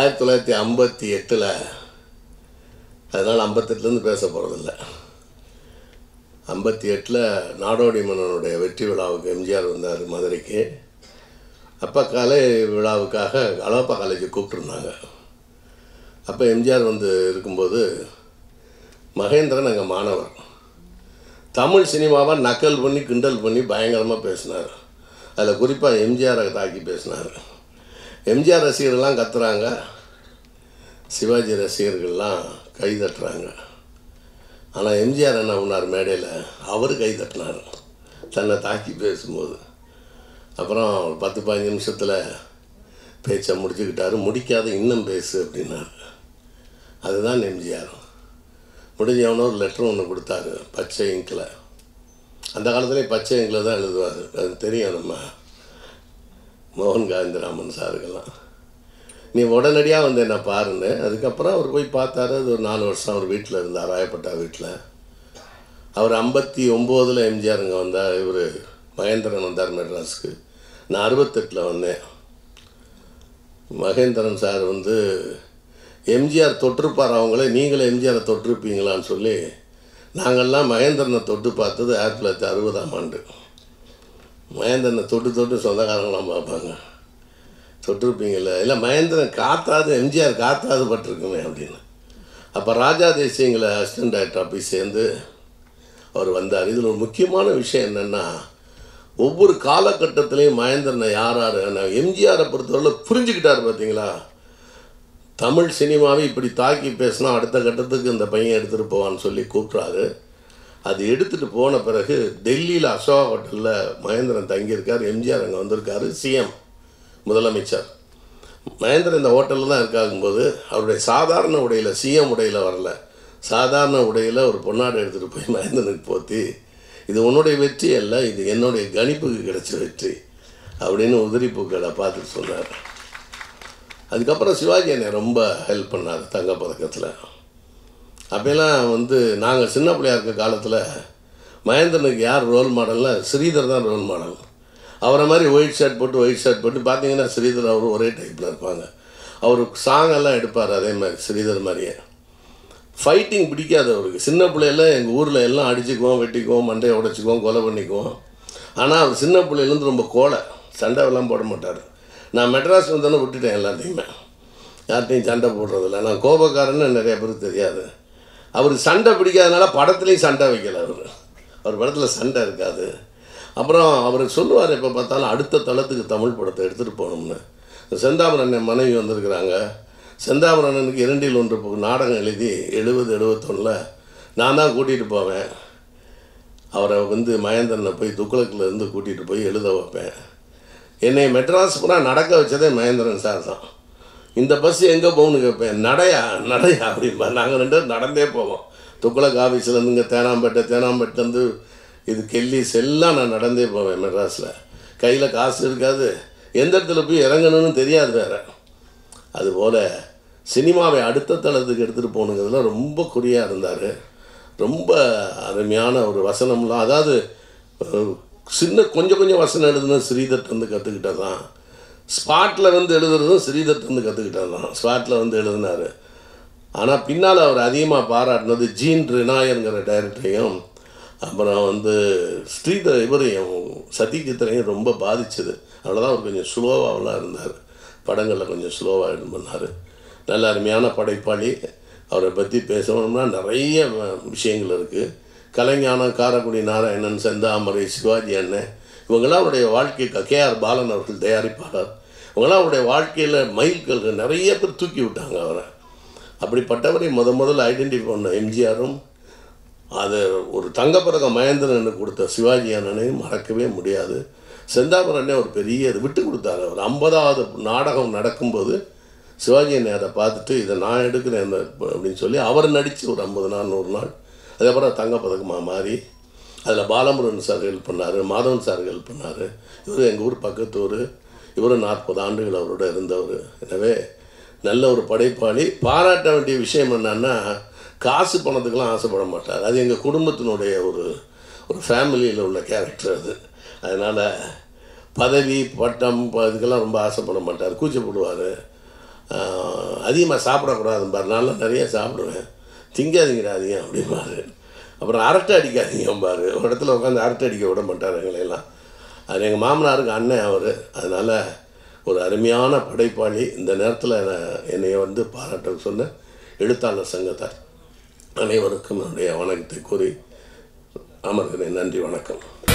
ஆயிரத்தி தொள்ளாயிரத்தி ஐம்பத்தி எட்டில் அதனால் ஐம்பத்தெட்டுலேருந்து பேச போகிறதில்ல ஐம்பத்தி எட்டில் நாடோடி மன்னனுடைய வெற்றி விழாவுக்கு எம்ஜிஆர் வந்தார் மதுரைக்கு அப்போ கலை விழாவுக்காக அழகப்பா காலேஜ் கூப்பிட்ருந்தாங்க அப்போ எம்ஜிஆர் வந்து இருக்கும்போது மகேந்திரன் அங்கே மாணவர் தமிழ் சினிமாவை நக்கல் பண்ணி கிண்டல் பண்ணி பயங்கரமாக பேசினார் அதில் குறிப்பாக எம்ஜிஆரை தாக்கி பேசினார் எம்ஜிஆர் ரசிகர்கள்லாம் கத்துறாங்க சிவாஜி ரசிகர்கள்லாம் கை தட்டுறாங்க ஆனால் எம்ஜிஆர் என்ன பண்ணார் மேடையில் அவர் கை தட்டினார் தன்னை தாக்கி பேசும்போது அப்புறம் ஒரு பத்து பதினஞ்சு நிமிஷத்தில் பேச்சை முடிச்சுக்கிட்டாரு முடிக்காத இன்னும் பேசு அப்படின்னாரு அதுதான் எம்ஜிஆர் முடிஞ்சவன ஒரு லெட்டர் ஒன்று கொடுத்தாரு பச்சை இங்கில் அந்த காலத்துலேயே பச்சை இங்கில் தான் எழுதுவார் அது தெரியும் நம்ம மோகன் காந்திராமன் சாருக்கெல்லாம் நீ உடனடியாக வந்து என்ன பாருன்னு அதுக்கப்புறம் அவர் போய் பார்த்தாரு அது ஒரு நாலு வருஷம் அவர் வீட்டில் இருந்தார் ராயப்பட்டா வீட்டில் அவர் ஐம்பத்தி ஒம்போதில் எம்ஜிஆர் இங்கே வந்தார் இவர் மகேந்திரன் வந்தார் மெட்ராஸுக்கு நான் அறுபத்தெட்டில் வந்தேன் மகேந்திரன் சார் வந்து எம்ஜிஆர் தொட்டிருப்பார் அவங்களே நீங்களே எம்ஜிஆரை தொட்டிருப்பீங்களான்னு சொல்லி நாங்கள்லாம் மகேந்திரனை தொட்டு பார்த்தது ஆயிரத்தி தொள்ளாயிரத்தி அறுபதாம் ஆண்டு மகேந்திரனை தொட்டு தொட்டு சொந்தக்காரங்களாம் பார்ப்பாங்க தொட்டிருப்பீங்கள்ல இல்லை மகேந்திரன் காத்தாது எம்ஜிஆர் காத்தாது பட்டிருக்குமே அப்படின்னு அப்போ ராஜா தேசியங்களை அசிஸ்டன்ட் டைரக்டர் போய் சேர்ந்து அவர் வந்தார் இதில் ஒரு முக்கியமான விஷயம் என்னென்னா ஒவ்வொரு காலகட்டத்திலையும் மகேந்திரனை யார் யார் நான் எம்ஜிஆரை பொறுத்தவரை புரிஞ்சுக்கிட்டார் பார்த்தீங்களா தமிழ் சினிமாவை இப்படி தாக்கி பேசினா அடுத்த கட்டத்துக்கு இந்த பையன் எடுத்துகிட்டு போவான்னு சொல்லி கூப்பிட்றாரு அது எடுத்துகிட்டு போன பிறகு டெல்லியில் அசோகா ஹோட்டலில் மகேந்திரன் தங்கியிருக்கார் எம்ஜிஆர் அங்கே வந்திருக்காரு சிஎம் முதலமைச்சர் மகேந்திரன் இந்த ஹோட்டலில் தான் இருக்காகும்போது அவருடைய சாதாரண உடையில் சிஎம் உடையில் வரல சாதாரண உடையில் ஒரு பொன்னாடை எடுத்துகிட்டு போய் மகேந்திரனுக்கு போத்தி இது உன்னுடைய வெற்றி அல்ல இது என்னுடைய கணிப்புக்கு கிடைச்ச வெற்றி அப்படின்னு உதிரி பூக்களை பார்த்துட்டு சொன்னார் அதுக்கப்புறம் சிவாஜி என்னை ரொம்ப ஹெல்ப் பண்ணார் தங்கப்பதக்கத்தில் அப்போலாம் வந்து நாங்கள் சின்ன பிள்ளையா இருக்க காலத்தில் மகேந்திரனுக்கு யார் ரோல் மாடல்னா ஸ்ரீதர் தான் ரோல் மாடல் அவரை மாதிரி ஒயிட் ஷர்ட் போட்டு ஒயிட் ஷர்ட் போட்டு பார்த்தீங்கன்னா ஸ்ரீதர் அவர் ஒரே டைப்பில் இருப்பாங்க அவர் சாங் எல்லாம் எடுப்பார் அதே மாதிரி ஸ்ரீதர் மாதிரியே ஃபைட்டிங் பிடிக்காது அவருக்கு சின்ன பிள்ளையில எங்கள் ஊரில் எல்லாம் அடிச்சுக்குவோம் வெட்டிக்குவோம் மண்டையை உடைச்சிக்குவோம் கொலை பண்ணிக்குவோம் ஆனால் அவர் சின்ன பிள்ளையிலேருந்து ரொம்ப கோலை சண்டைவெல்லாம் போட மாட்டார் நான் மெட்ராஸ் வந்தோன்னே விட்டுட்டேன் எல்லாத்தையுமே யார்கிட்டையும் சண்டை போடுறதில்ல நான் கோபக்காரன்னு நிறைய பேருக்கு தெரியாது அவருக்கு சண்டை பிடிக்காதனால படத்துலேயும் சண்டை வைக்கல அவர் அவர் படத்தில் சண்டை இருக்காது அப்புறம் அவர் சொல்லுவார் எப்போ பார்த்தாலும் அடுத்த தளத்துக்கு தமிழ் படத்தை எடுத்துகிட்டு போகணும்னு செந்தாமரன் என் மனைவி வந்திருக்கிறாங்க செந்தாமரனுக்கு இரண்டில் ஒன்று பு- நாடகம் எழுதி எழுபது எழுபத்தொன்னில் நான் தான் கூட்டிகிட்டு போவேன் அவரை வந்து மகேந்திரனை போய் துக்ளக்கில் இருந்து கூட்டிகிட்டு போய் எழுத வைப்பேன் என்னை மெட்ராஸ் பூரா நடக்க வச்சதே மகேந்திரன் சார் தான் இந்த பஸ் எங்கே போகணும்னு கேட்பேன் நடையா நடையா அப்படிம்பா நாங்கள் ரெண்டு பேரும் நடந்தே போவோம் துக்ளக் ஆஃபீஸ்லேருந்து இங்கே தேனாம்பேட்டை தேனாம்பேட்டிலேருந்து இது கெல்லிஸ் எல்லாம் நான் நடந்தே போவேன் மெட்ராஸில் கையில் காசு இருக்காது எந்த இடத்துல போய் இறங்கணும்னு தெரியாது வேற அதுபோல் சினிமாவை அடுத்த தளத்துக்கு எடுத்துகிட்டு போகணுங்கிறதுல ரொம்ப குறியாக இருந்தார் ரொம்ப அருமையான ஒரு வசனம்லாம் அதாவது அஹ், சின்ன கொஞ்சம் கொஞ்சம் வசனம் எழுதுனது ஸ்ரீதர்ட் வந்து கற்றுக்கிட்டது தான் ஸ்பாட்டில் வந்து எழுதுறதும் ஸ்ரீதர்ட் வந்து கற்றுக்கிட்டது தான் ஸ்பாட்டில் வந்து எழுதினார் ஆனால் பின்னால் அவர் அதிகமாக பாராட்டினது ஜீன் ரினாயருங்கிற டைரக்டரையும் அப்புறம் வந்து ஸ்ரீதர் இவரையும் சத்யஜித்தரையும் ரொம்ப பாதிச்சது அதனால தான் அவர் கொஞ்சம் ஸ்லோவாகலாம் இருந்தார் படங்களில் கொஞ்சம் ஸ்லோவாக இது பண்ணார் நல்ல அருமையான படைப்பாளி அவரை பற்றி பேசணும்னா நிறைய வ- விஷயங்கள் இருக்குது கலைஞானம் காரக்குடி நாராயணன் செந்தாமரை சிவாஜி அண்ணன் இவங்கெல்லாம் அவருடைய வாழ்க்கை கேஆர் பாலன் அவர்கள் தயாரிப்பாளர் இவங்கெல்லாம் அவருடைய வாழ்க்கையில் மைல்கல் நிறைய பேர் தூக்கி விட்டாங்க அவரை அப்படிப்பட்டவரை முத முதல்ல ஐடென்டிஃபை பண்ண எம்ஜிஆரும் அது ஒரு தங்கப்பதக்க மகேந்திரனுக்கு கொடுத்த சிவாஜி அண்ணனையும் மறக்கவே முடியாது செந்தாமரனே ஒரு பெரிய இது விட்டு கொடுத்தாரு அவர் ஐம்பதாவது நாடகம் நடக்கும்போது சிவாஜி அண்ணன் அதை பார்த்துட்டு இதை நான் எடுக்கிறேன் இந்த அப்படின்னு சொல்லி அவர் நடித்து ஒரு ஐம்பது நாள் நூறு நாள் அதுக்கப்புறம் தங்கப்பதக்கமாக மாறி அதில் பாலமுருகன் சார் ஹெல்ப் பண்ணார் மாதவன் சார் ஹெல்ப் பண்ணார் இவர் எங்கள் ஊர் பக்கத்து ஊர் இவரும் நாற்பது ஆண்டுகள் அவரோட இருந்தவர் எனவே நல்ல ஒரு படைப்பாளி பாராட்ட வேண்டிய விஷயம் என்னன்னா காசு பணத்துக்கெல்லாம் ஆசைப்பட மாட்டார் அது எங்கள் குடும்பத்தினுடைய ஒரு ஒரு ஃபேமிலியில் உள்ள கேரக்டர் அது அதனால் பதவி பட்டம் ப- இதுக்கெல்லாம் ரொம்ப ஆசைப்பட மாட்டார் கூச்சப்படுவார் அதிகமாக சாப்பிடக்கூடாதுன்னு பாரு நல்லா நிறைய சாப்பிடுவேன் திங்காதீங்கடா அதிகம் அப்படிம்பாரு அப்புறம் அரட்டை அடிக்காதீங்க பாரு ஒரு இடத்துல உட்காந்து அரட்டை அடிக்க விட மாட்டார் எங்களையெல்லாம் அது எங்கள் மாமனாருக்கு அண்ணன் அவர் அதனால் ஒரு அருமையான படைப்பாளி இந்த நேரத்தில் என்னைய வந்து பாராட்ட சொன்ன எழுத்தாளர் சங்கத்தார் அனைவருக்கும் என்னுடைய வணக்கத்தை கூறி அமர்கிறேன் நன்றி வணக்கம்